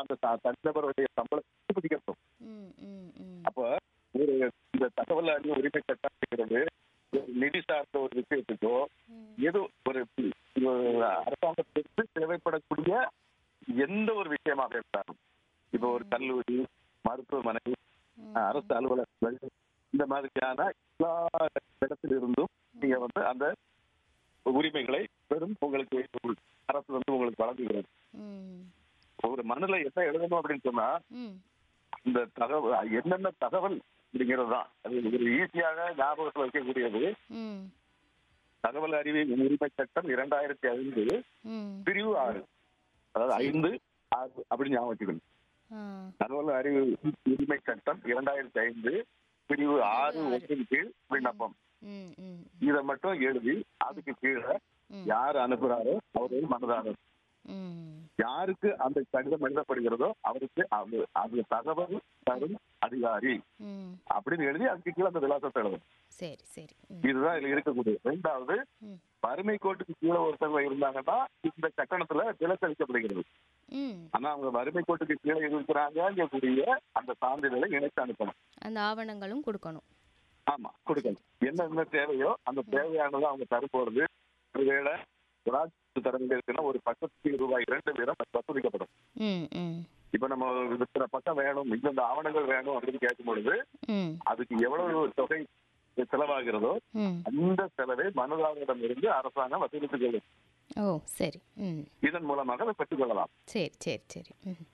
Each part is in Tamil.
அந்த த- தனிநபருடைய சம்பளத்தை பிடிக்கட்டும் ம் ம் ம் அப்ப ஒரு இந்த தகவல் அறிவு உரிமை சட்டம் அப்படிங்கிறது ஒரு நிதி சார்ந்த ஒரு விஷயத்துக்கோ ஏதோ ஒரு ஒரு அரசாங்கத்திற்கு தேவைப்படக்கூடிய எந்த ஒரு விஷயமாக இருந்தாலும் இப்போ ஒரு கல்லூரி மருத்துவமனை அஹ், அரசு அலுவலகங்கள் இந்த மாதிரியான எல்லா இடத்திலிருந்தும் நீங்க வந்து அந்த உரிமைகளை பெரும் உங்களுக்கு அரசு வந்து உங்களுக்கு வழங்குகிறது ம் ஒரு மனுல என்ன எழுதணும் அப்படின்னு சொன்னா ம் இந்த தகவல் என்னென்ன தகவல் அப்படிங்கிறது தான் அது ஒரு ஈஸியாக ஞாபகத்தில் வைக்கக்கூடியது ம் தகவல் அறிவு உரிமை சட்டம் இரண்டாயிரத்தி ஐந்து ம் பிரிவு ஆறு அதாவது ஐந்து ஆறு அப்படின்னு ஞாபகம் வச்சுக்கணும் ஆ தகவல் அறிவு உரிமை சட்டம் இரண்டாயிரத்தி ஐந்து பிரிவு ஆறு ஒன்றின் கீழ் விண்ணப்பம் ம் ம் இதை மட்டும் எழுதி அதுக்கு கீழே ம். யார் அனுப்புறாரோ அவர்கள் மனதாரர் ம் யாருக்கு அந்த கடிதம் எழுதப்படுகிறதோ அவருக்கு அது அது தகவல் தரும் அதிகாரி ம் அப்படின்னு எழுதி அதுக்கு கீழே அந்த விலாசத்தை எழுதணும் சரி சரி ம் இதுதான் இதுல இருக்கக்கூடிய ரெண்டாவது ம் வறுமை கோட்டுக்கு கீழே ஒருத்தவங்க இருந்தாங்கன்னா இந்த கட்டணத்துல விலக்களிக்கப்படுகிறது ம் ஆனா அவங்க வறுமை கோட்டுக்கு கீழே இருக்கிறாங்கக்கூடிய அந்த சான்றிதழை இணைத்து அனுப்பணும் அந்த ஆவணங்களும் கொடுக்கணும் ஆமா கொடுக்கணும் என்னென்ன தேவையோ அந்த தேவையானதை அவங்க தரப்போறது ஒருவேளை ராஜ் தர வேண்டியிருக்குன்னா ஒரு பக்கத்துக்கு ரூபாய் இரண்டு வீதம் வசூலிக்கப்படும் ம் ம் இப்ப நம்ம இத்தனை பக்கம் வேணும் இந்தந்த ஆவணங்கள் வேணும் அப்படின்னு கேட்கும் பொழுது ம் அதுக்கு எவ்வளவு தொகை செலவாகிறதோ ம் அந்த செலவை மனுதாரரிடம் இருந்து அரசாங்கம் வசூலித்துக் கொள்ளும் ஓ சரி ம் இதன் மூலமாக அதை பெற்றுக் கொள்ளலாம் சரி சரி சரி ம்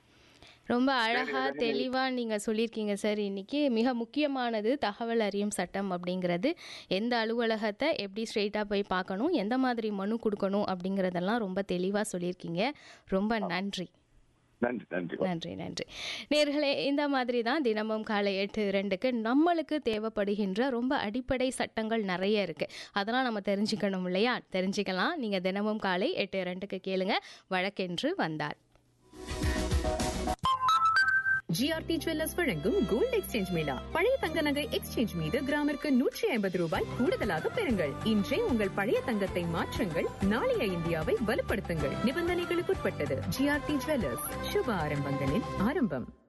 ரொம்ப அழகா தெளிவா நீங்க சொல்லியிருக்கீங்க சார் இன்னைக்கு மிக முக்கியமானது தகவல் அறியும் சட்டம் அப்படிங்கிறது எந்த அலுவலகத்தை எப்படி ஸ்ட்ரெயிட்டா போய் பார்க்கணும் எந்த மாதிரி மனு கொடுக்கணும் அப்படிங்கிறதெல்லாம் ரொம்ப தெளிவா சொல்லியிருக்கீங்க ரொம்ப நன்றி நன்றி நன்றி நன்றி நன்றி நேர்களே இந்த மாதிரி தான் தினமும் காலை எட்டு ரெண்டுக்கு நம்மளுக்கு தேவைப்படுகின்ற ரொம்ப அடிப்படை சட்டங்கள் நிறைய இருக்கு அதெல்லாம் நம்ம தெரிஞ்சுக்கணும் இல்லையா தெரிஞ்சுக்கலாம் நீங்க தினமும் காலை எட்டு ரெண்டுக்கு கேளுங்க வழக்கென்று வந்தார் ஜிஆர்டி ஜுவல்லர்ஸ் வழங்கும் கோல்ட் எக்ஸ்சேஞ்ச் மேளா பழைய தங்க நகை எக்ஸ்சேஞ்ச் மீது கிராமிற்கு நூற்றி ஐம்பது ரூபாய் கூடுதலாக பெறுங்கள் இன்றே உங்கள் பழைய தங்கத்தை மாற்றுங்கள் நாளைய இந்தியாவை வலுப்படுத்துங்கள் நிபந்தனைகளுக்குட்பட்டது ஜிஆர்டி ஜுவல்லர்ஸ் சுப ஆரம்பங்களின் ஆரம்பம்